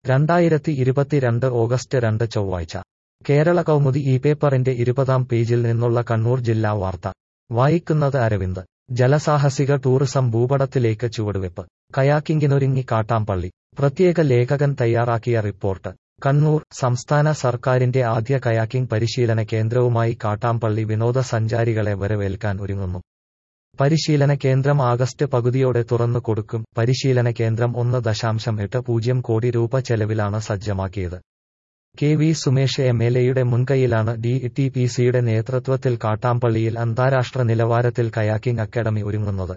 രണ്ടായിരത്തി ഇരുപത്തിരണ്ട് ഓഗസ്റ്റ് രണ്ട് ചൊവ്വാഴ്ച കേരള കൗമുദി ഈ പേപ്പറിന്റെ ഇരുപതാം പേജിൽ നിന്നുള്ള കണ്ണൂർ ജില്ലാ വാർത്ത വായിക്കുന്നത് അരവിന്ദ് ജലസാഹസിക ടൂറിസം ഭൂപടത്തിലേക്ക് ചുവടുവെപ്പ് കയാക്കിങ്ങിനൊരുങ്ങി കാട്ടാമ്പള്ളി പ്രത്യേക ലേഖകൻ തയ്യാറാക്കിയ റിപ്പോർട്ട് കണ്ണൂർ സംസ്ഥാന സർക്കാരിന്റെ ആദ്യ കയാക്കിംഗ് പരിശീലന കേന്ദ്രവുമായി കാട്ടാമ്പള്ളി വിനോദസഞ്ചാരികളെ വരവേൽക്കാൻ ഒരുങ്ങുന്നു പരിശീലന കേന്ദ്രം ആഗസ്റ്റ് പകുതിയോടെ തുറന്നു കൊടുക്കും പരിശീലന കേന്ദ്രം ഒന്ന് ദശാംശം എട്ട് പൂജ്യം കോടി രൂപ ചെലവിലാണ് സജ്ജമാക്കിയത് K V Sumesh M L എയുടെ മുൻകൈയിലാണ് ഡി ടി പി സിയുടെ നേതൃത്വത്തിൽ കാട്ടാമ്പള്ളിയിൽ അന്താരാഷ്ട്ര നിലവാരത്തിൽ കയാക്കിംഗ് അക്കാദമി ഒരുങ്ങുന്നത്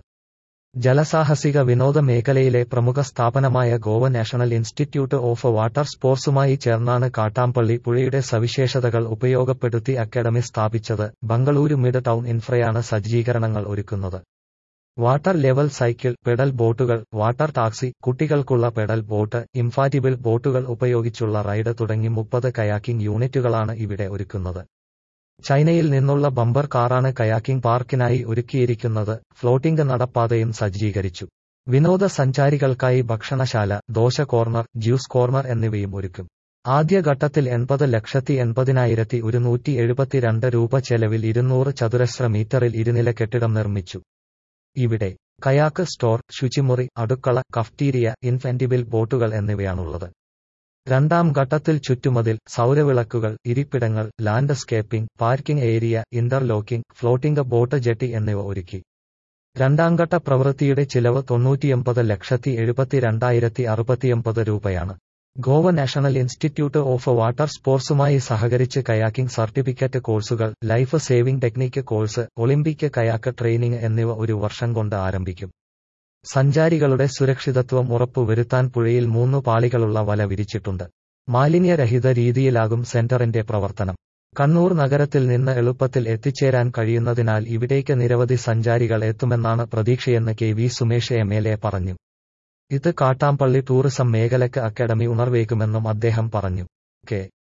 ജലസാഹസിക വിനോദ മേഖലയിലെ പ്രമുഖ സ്ഥാപനമായ Goa national institute of water സ്പോർട്സുമായി ചേർന്നാണ് കാട്ടാമ്പള്ളി പുഴയുടെ സവിശേഷതകൾ ഉപയോഗപ്പെടുത്തി അക്കാദമി സ്ഥാപിച്ചത് ബംഗളൂരു മിഡ് ടൗൺ ഇൻഫ്രയാണ് സജ്ജീകരണങ്ങൾ ഒരുക്കുന്നത് വാട്ടർ ലെവൽ സൈക്കിൾ പെഡൽ ബോട്ടുകൾ വാട്ടർ ടാക്സി കുട്ടികൾക്കുള്ള പെഡൽ ബോട്ട് ഇംഫാറ്റിബിൾ ബോട്ടുകൾ ഉപയോഗിച്ചുള്ള റൈഡ് തുടങ്ങി മുപ്പത് കയാക്കിംഗ് യൂണിറ്റുകളാണ് ഇവിടെ ഒരുക്കുന്നത് ചൈനയിൽ നിന്നുള്ള ബമ്പർ കാറാണ് കയാക്കിംഗ് പാർക്കിനായി ഒരുക്കിയിരിക്കുന്നത് ഫ്ലോട്ടിംഗ് നടപ്പാതയും സജ്ജീകരിച്ചു വിനോദസഞ്ചാരികൾക്കായി ഭക്ഷണശാല ദോശ കോർണർ ജ്യൂസ് കോർണർ എന്നിവയും ഒരുക്കും ആദ്യഘട്ടത്തിൽ എൺപത് ലക്ഷത്തി എൺപതിനായിരത്തി ഒരുന്നൂറ്റി എഴുപത്തിരണ്ട് രൂപ ചെലവിൽ ഇരുന്നൂറ് ചതുരശ്ര മീറ്ററിൽ ഇരുനില കെട്ടിടം നിർമ്മിച്ചു ഇവിടെ കയാക്ക് സ്റ്റോർ ശുചിമുറി അടുക്കള കഫ്റ്റീരിയ ഇൻഫെന്റിബിൾ ബോട്ടുകൾ എന്നിവയാണുള്ളത് രണ്ടാം ഘട്ടത്തിൽ ചുറ്റുമതിൽ സൗരവിളക്കുകൾ ഇരിപ്പിടങ്ങൾ landscaping parking area interlocking floating boat jetty എന്നിവ ഒരുക്കി രണ്ടാംഘട്ട പ്രവൃത്തിയുടെ ചിലവ് തൊണ്ണൂറ്റിയൊമ്പത് ലക്ഷത്തി എഴുപത്തിരണ്ടായിരത്തി അറുപത്തിയൊമ്പത് രൂപയാണ് Goa national institute of water സ്പോർട്സുമായി സഹകരിച്ച് കയാക്കിംഗ് സർട്ടിഫിക്കറ്റ് കോഴ്സുകൾ life saving technique course Olympic kayak training എന്നിവ ഒരു വർഷം കൊണ്ട് ആരംഭിക്കും സഞ്ചാരികളുടെ സുരക്ഷിതത്വം ഉറപ്പുവരുത്താൻ പുഴയിൽ മൂന്ന് പാളികളുള്ള വല വിരിച്ചിട്ടുണ്ട് മാലിന്യരഹിത രീതിയിലാകും സെന്ററിന്റെ പ്രവർത്തനം കണ്ണൂർ നഗരത്തിൽ നിന്ന് എളുപ്പത്തിൽ എത്തിച്ചേരാൻ കഴിയുന്നതിനാൽ ഇവിടേക്ക് നിരവധി സഞ്ചാരികൾ എത്തുമെന്നാണ് പ്രതീക്ഷയെന്ന് K V Sumesh M L A പറഞ്ഞു ഇത് കാട്ടാമ്പള്ളി ടൂറിസം മേഖലയ്ക്ക് അക്കാദമി ഉണർവേകുമെന്നും അദ്ദേഹം പറഞ്ഞു കെ